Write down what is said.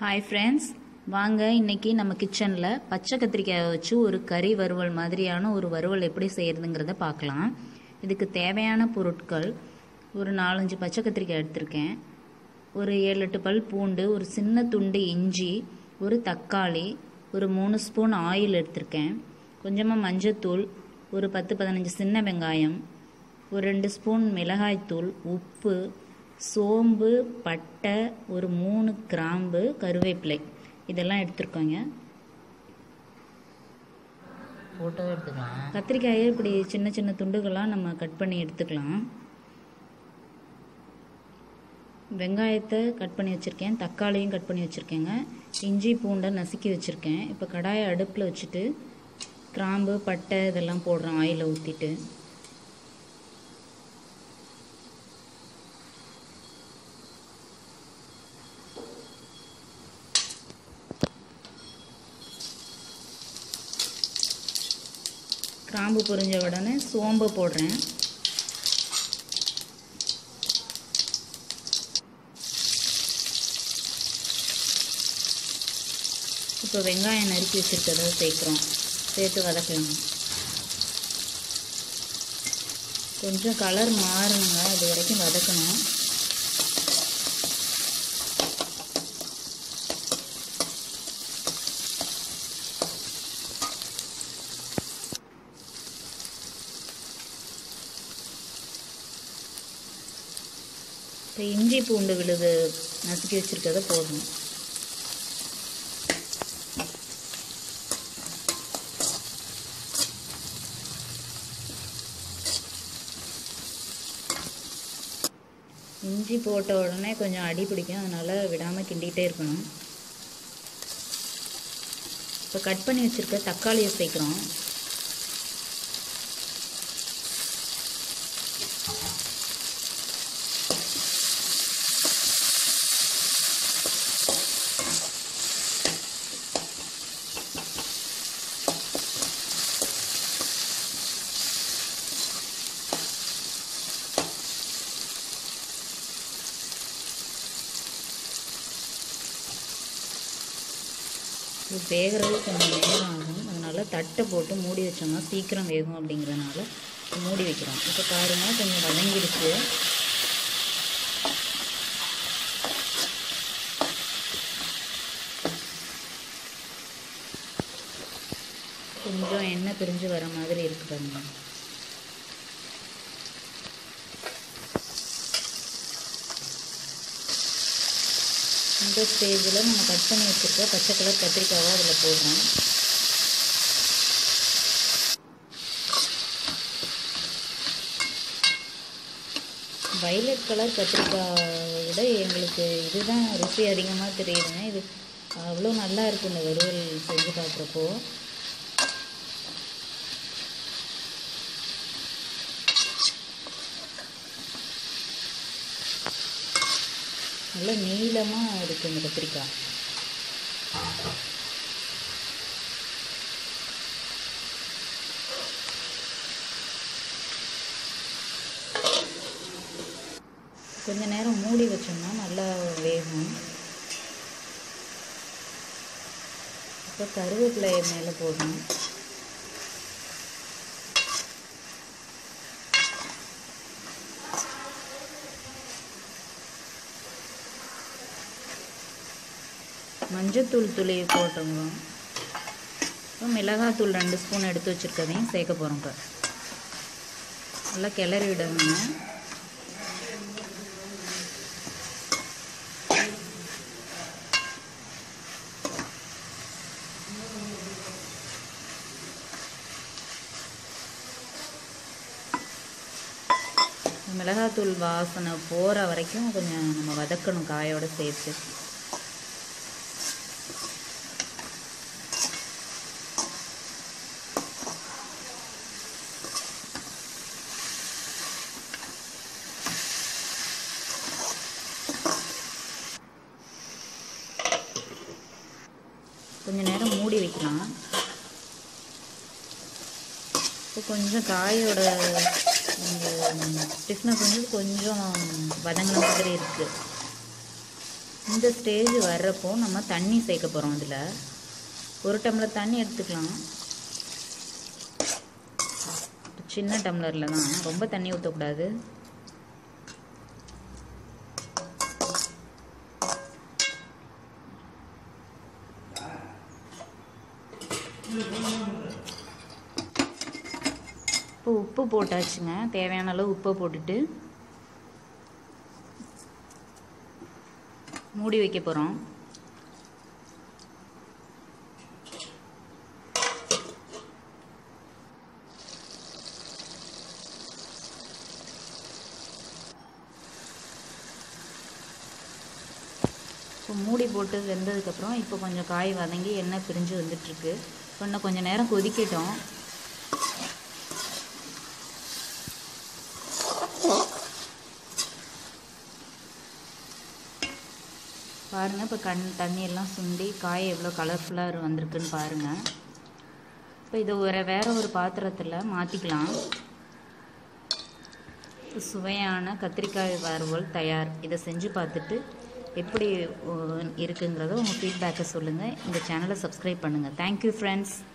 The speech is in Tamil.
ஹாய் ஃப்ரெண்ட்ஸ் வாங்க இன்னைக்கு நம்ம கிச்சனில் பச்சை கத்திரிக்காயை வச்சு ஒரு கறி வறுவல் மாதிரியான ஒரு வறுவல் எப்படி செய்கிறதுங்கிறத பார்க்கலாம் இதுக்கு தேவையான பொருட்கள் ஒரு நாலஞ்சு பச்சை கத்திரிக்காய் எடுத்திருக்கேன் ஒரு ஏழு எட்டு பல் பூண்டு ஒரு சின்ன துண்டு இஞ்சி ஒரு தக்காளி ஒரு மூணு ஸ்பூன் ஆயில் எடுத்திருக்கேன் கொஞ்சமாக மஞ்சத்தூள் ஒரு பத்து பதினஞ்சு சின்ன வெங்காயம் ஒரு ரெண்டு ஸ்பூன் மிளகாய்த்தூள் உப்பு சோம்பு பட்டை ஒரு மூணு கிராம்பு கருவேப்பிலை இதெல்லாம் எடுத்துருக்கோங்க ஃபோட்டோ எடுத்துக்கலாம் கத்திரிக்காயை இப்படி சின்ன சின்ன துண்டுகளாக நம்ம கட் பண்ணி எடுத்துக்கலாம் வெங்காயத்தை கட் பண்ணி வச்சுருக்கேன் தக்காளியும் கட் பண்ணி வச்சுருக்கேங்க இஞ்சி பூண்டை நசுக்கி வச்சுருக்கேன் இப்போ கடாயை அடுப்பில் வச்சுட்டு கிராம்பு பட்டை இதெல்லாம் போடுறோம் ஆயிலை ஊற்றிட்டு கிராம்பு பொரிஞ்ச உடனே சோம்பு போடுறேன் இப்போ வெங்காயம் நறுக்கி வச்சுருக்கதை சேர்க்குறோம் சேர்த்து வதக்கலாம் கொஞ்சம் கலர் மாறணுங்க அது வரைக்கும் வதக்கணும் இப்போ இஞ்சி பூண்டு விழுது நசுக்கி வச்சுருக்கதை போடணும் இஞ்சி போட்ட உடனே கொஞ்சம் அடி பிடிக்கும் அதனால் விடாமல் கிண்டிகிட்டே இருக்கணும் இப்போ கட் பண்ணி வச்சுருக்க தக்காளியை சேர்க்குறோம் இது வேகிறது கொஞ்சம் நேரம் ஆகும் அதனால் தட்டை போட்டு மூடி வச்சோம்னா சீக்கிரம் வேகும் அப்படிங்கிறனால மூடி வைக்கிறோம் இப்போ பாருங்கள் கொஞ்சம் வதங்கிடுச்சு கொஞ்சம் எண்ணெய் பிரிஞ்சு வர மாதிரி இருக்கு பாருங்க இந்த ஸ்டேஜில் நம்ம கட் பண்ணி வச்சுருக்க பச்சை கலர் கத்திரிக்காவை அதில் போடுறோம் வைலட் கலர் கத்திரிக்காயை விட எங்களுக்கு இதுதான் ருசி அதிகமாக தெரியுதுங்க இது அவ்வளோ நல்லா இருக்கு இந்த வறுவல் செஞ்சு பார்க்குறப்போ நல்லா நீளமாக இருக்குது இந்த கத்திரிக்காய் கொஞ்ச நேரம் மூடி வச்சோம்னா நல்லா வேகும் இப்போ கருவேப்பிலை மேலே போடணும் மஞ்சத்தூள் துளி போட்டோங்க இப்போ மிளகாத்தூள் ரெண்டு ஸ்பூன் எடுத்து வச்சுருக்கதையும் சேர்க்க போகிறோம் இப்போ நல்லா கிளறி விடணுங்க மிளகாத்தூள் வாசனை போகிற வரைக்கும் கொஞ்சம் நம்ம வதக்கணும் காயோட சேர்த்து கொஞ்ச நேரம் மூடி வைக்கலாம் இப்போ கொஞ்சம் காயோட ஸ்டிஃப்னஸ் வந்து கொஞ்சம் வதங்கின மாதிரி இருக்குது இந்த ஸ்டேஜ் வர்றப்போ நம்ம தண்ணி சேர்க்க போகிறோம் இதில் ஒரு டம்ளர் தண்ணி எடுத்துக்கலாம் சின்ன டம்ளரில் தான் ரொம்ப தண்ணி ஊற்றக்கூடாது இப்போ உப்பு போட்டாச்சுங்க தேவையான அளவு உப்பை போட்டுட்டு மூடி வைக்க போகிறோம் இப்போ மூடி போட்டு வெந்ததுக்கப்புறம் இப்போ கொஞ்சம் காய் வதங்கி எண்ணெய் பிரிஞ்சு வந்துட்டுருக்கு இப்போ இன்னும் கொஞ்சம் நேரம் கொதிக்கட்டும் பாருங்கள் இப்போ கண் தண்ணியெல்லாம் சுண்டி காய் எவ்வளோ கலர்ஃபுல்லாக வந்திருக்குன்னு பாருங்கள் இப்போ இதை ஒரு வேற ஒரு பாத்திரத்தில் மாற்றிக்கலாம் சுவையான கத்திரிக்காய் வறுவல் தயார் இதை செஞ்சு பார்த்துட்டு எப்படி இருக்குங்கிறத உங்கள் ஃபீட்பேக்கை சொல்லுங்கள் இந்த சேனலை சப்ஸ்கிரைப் பண்ணுங்கள் தேங்க்யூ ஃப்ரெண்ட்ஸ்